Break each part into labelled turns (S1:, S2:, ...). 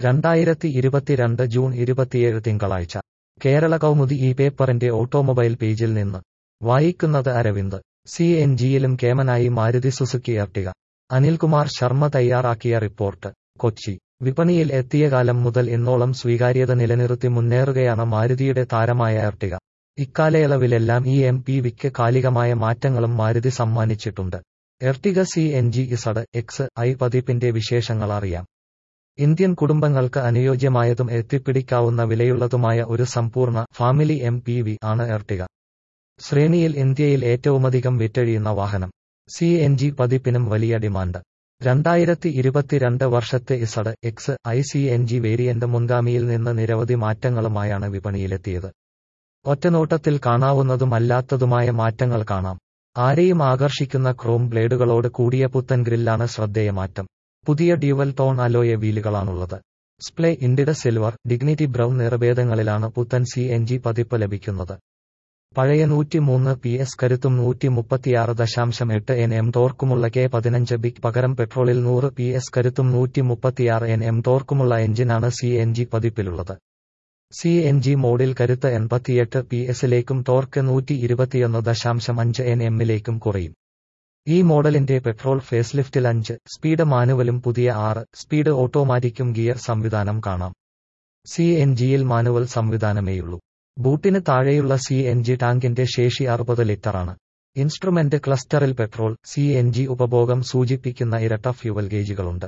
S1: രണ്ടായിരത്തി ഇരുപത്തിരണ്ട് ജൂൺ ഇരുപത്തിയേഴ് തിങ്കളാഴ്ച കേരള കൗമുദി ഈ പേപ്പറിന്റെ ഓട്ടോമൊബൈൽ പേജിൽ നിന്ന് വായിക്കുന്നത് അരവിന്ദ് സി എൻ ജിയിലും കേമനായി മാരുതി സുസുക്കി എർട്ടിക അനിൽകുമാർ ശർമ്മ തയ്യാറാക്കിയ റിപ്പോർട്ട് കൊച്ചി വിപണിയിൽ എത്തിയ കാലം മുതൽ ഇന്നോളം സ്വീകാര്യത നിലനിർത്തി മുന്നേറുകയാണ് മാരുതിയുടെ താരമായ എർട്ടിക ഇക്കാലയളവിലെല്ലാം ഈ എം പി വിക്ക് കാലികമായ മാറ്റങ്ങളും മാരുതി സമ്മാനിച്ചിട്ടുണ്ട് Ertiga C N G Z X I പതിപ്പിന്റെ വിശേഷങ്ങൾ അറിയാം ഇന്ത്യൻ കുടുംബങ്ങൾക്ക് അനുയോജ്യമായതും എത്തിപ്പിടിക്കാവുന്ന വിലയുള്ളതുമായ ഒരു സമ്പൂർണ്ണ ഫാമിലി എം പി വി ആണ് എർട്ടിക ശ്രേണിയിൽ ഇന്ത്യയിൽ ഏറ്റവുമധികം വിറ്റഴിയുന്ന വാഹനം സി എൻ ജി പതിപ്പിനും വലിയ ഡിമാൻഡ് രണ്ടായിരത്തി ഇരുപത്തിരണ്ട് വർഷത്തെ Z X I C N G variant മുൻഗാമിയിൽ നിന്ന് നിരവധി മാറ്റങ്ങളുമായാണ് വിപണിയിലെത്തിയത് ഒറ്റനോട്ടത്തിൽ കാണാവുന്നതും അല്ലാത്തതുമായ മാറ്റങ്ങൾ കാണാം ആരെയും ആകർഷിക്കുന്ന ക്രോം ബ്ലേഡുകളോട് കൂടിയ പുത്തൻ ഗ്രില്ലാണ് ശ്രദ്ധേയമാറ്റം പുതിയ ഡ്യുവൽ ടോൺ അലോയ വീലുകളാണുള്ളത് splendid silver dignity brown നിറഭേദങ്ങളിലാണ് പുത്തൻ സി എൻ ജി പതിപ്പ് ലഭിക്കുന്നത് പഴയ നൂറ്റിമൂന്ന് പി എസ് കരുത്തും നൂറ്റി മുപ്പത്തിയാറ് ദശാംശം എട്ട് എൻ എം ടോർക്കുമുള്ള കെ പതിനഞ്ച് ബിഗ് പകരം പെട്രോളിൽ നൂറ് പി എസ് കരുത്തും നൂറ്റി മുപ്പത്തിയാറ് എൻ എം ടോർക്കുമുള്ള എഞ്ചിനാണ് സി എൻ ജി പതിപ്പിലുള്ളത് സി എൻ ജി മോഡിൽ കരുത്ത് എൺപത്തിയെട്ട് പി എസിലേക്കും ടോർക്ക് നൂറ്റി ഇരുപത്തിയൊന്ന് ദശാംശം അഞ്ച് എൻ എമ്മിലേക്കും കുറയും ഈ മോഡലിന്റെ പെട്രോൾ ഫേസ്ലിഫ്റ്റിൽ അഞ്ച് സ്പീഡ് മാനുവലും പുതിയ ആറ് സ്പീഡ് ഓട്ടോമാറ്റിക്കും ഗിയർ സംവിധാനം കാണാം സി എൻ ജിയിൽ മാനുവൽ സംവിധാനമേയുള്ളൂ ബൂട്ടിന് താഴെയുള്ള സി എൻ ജി ടാങ്കിന്റെ ശേഷി അറുപത് ലിറ്ററാണ് ഇൻസ്ട്രുമെന്റ് ക്ലസ്റ്ററിൽ പെട്രോൾ സി എൻ ജി ഉപഭോഗം സൂചിപ്പിക്കുന്ന ഇരട്ട ഫ്യൂവൽ ഗേജുകളുണ്ട്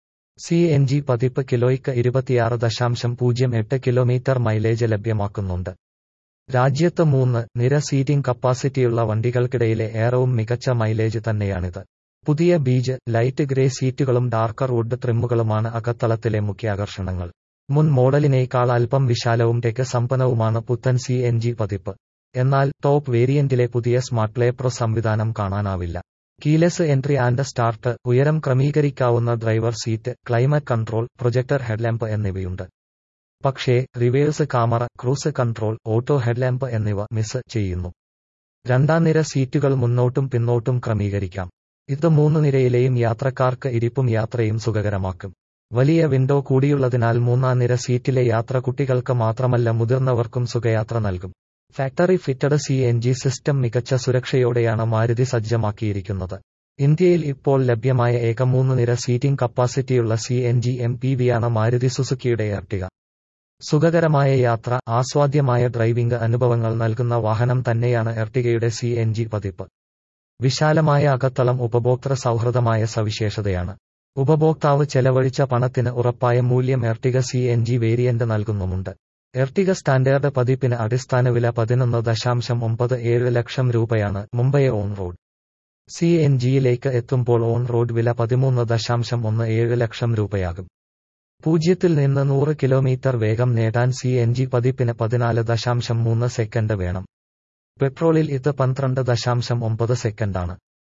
S1: സി എൻ ജി പതിപ്പ് കിലോയ്ക്ക് ഇരുപത്തിയാറ് ദശാംശം പൂജ്യം എട്ട് കിലോമീറ്റർ മൈലേജ് ലഭ്യമാക്കുന്നുണ്ട് രാജ്യത്ത് മൂന്ന് നിര സീറ്റിംഗ് കപ്പാസിറ്റിയുള്ള വണ്ടികൾക്കിടയിലെ ഏറവും മികച്ച മൈലേജ് തന്നെയാണിത് പുതിയ ബീജ് ലൈറ്റ് ഗ്രേ സീറ്റുകളും ഡാർക്കർ വുഡ് ട്രിമ്മുകളുമാണ് അകത്തളത്തിലെ മുഖ്യ ആകർഷണങ്ങൾ മുൻ മോഡലിനേക്കാൾ അല്പം വിശാലവും ടെക് സമ്പന്നവുമാണ് പുത്തൻ സി എൻ ജി പതിപ്പ് എന്നാൽ ടോപ്പ് വേരിയന്റിലെ പുതിയ സ്മാർട്ട് പ്ലേ പ്രോ സംവിധാനം കാണാനാവില്ല കീലെസ് എൻട്രി ആൻഡ് സ്റ്റാർട്ട് ഉയരം ക്രമീകരിക്കാവുന്ന driver seat climate control projector headlamp എന്നിവയുണ്ട് പക്ഷേ reverse camera cruise control auto headlamp എന്നിവ മിസ് ചെയ്യുന്നു രണ്ടാം നിര സീറ്റുകൾ മുന്നോട്ടും പിന്നോട്ടും ക്രമീകരിക്കാം ഇത് മൂന്ന് നിരയിലെയും യാത്രക്കാർക്ക് ഇരിപ്പും യാത്രയും സുഖകരമാക്കും വലിയ വിൻഡോ കൂടിയുള്ളതിനാൽ മൂന്നാം നിര സീറ്റിലെ യാത്ര കുട്ടികൾക്ക് മാത്രമല്ല മുതിർന്നവർക്കും സുഖയാത്ര നൽകും factory fitted C N G system മികച്ച സുരക്ഷയോടെയാണ് മാരുതി സജ്ജമാക്കിയിരിക്കുന്നത് ഇന്ത്യയിൽ ഇപ്പോൾ ലഭ്യമായ ഏക മൂന്ന് നിര സീറ്റിംഗ് കപ്പാസിറ്റിയുള്ള C N G M P വിയാണ് മാരുതി സുസുക്കിയുടെ എർട്ടിക സുഖകരമായ യാത്ര ആസ്വാദ്യമായ ഡ്രൈവിംഗ് അനുഭവങ്ങൾ നൽകുന്ന വാഹനം തന്നെയാണ് എർട്ടികയുടെ സി എൻ ജി പതിപ്പ് വിശാലമായ അകത്തളം ഉപഭോക്തൃ സൗഹൃദമായ സവിശേഷതയാണ് ഉപഭോക്താവ് ചെലവഴിച്ച പണത്തിന് ഉറപ്പായ മൂല്യം Ertiga C N G variant നൽകുന്നുമുണ്ട് എർട്ടിക സ്റ്റാൻഡേർഡ് പതിപ്പിന് അടിസ്ഥാന വില പതിനൊന്ന് ദശാംശം ഒമ്പത് ഏഴ് ലക്ഷം രൂപയാണ് Mumbai on road C N ജിയിലേക്ക് എത്തുമ്പോൾ ഓൺ റോഡ് വില പതിമൂന്ന് ദശാംശം ഒന്ന് ഏഴ് ലക്ഷം രൂപയാകും പൂജ്യത്തിൽ നിന്ന് നൂറ് കിലോമീറ്റർ വേഗം നേടാൻ സി എൻ ജി പതിപ്പിന് പതിനാല് ദശാംശം മൂന്ന് സെക്കൻഡ് വേണം പെട്രോളിൽ ഇത് പന്ത്രണ്ട് ദശാംശം ഒമ്പത് സെക്കൻഡാണ്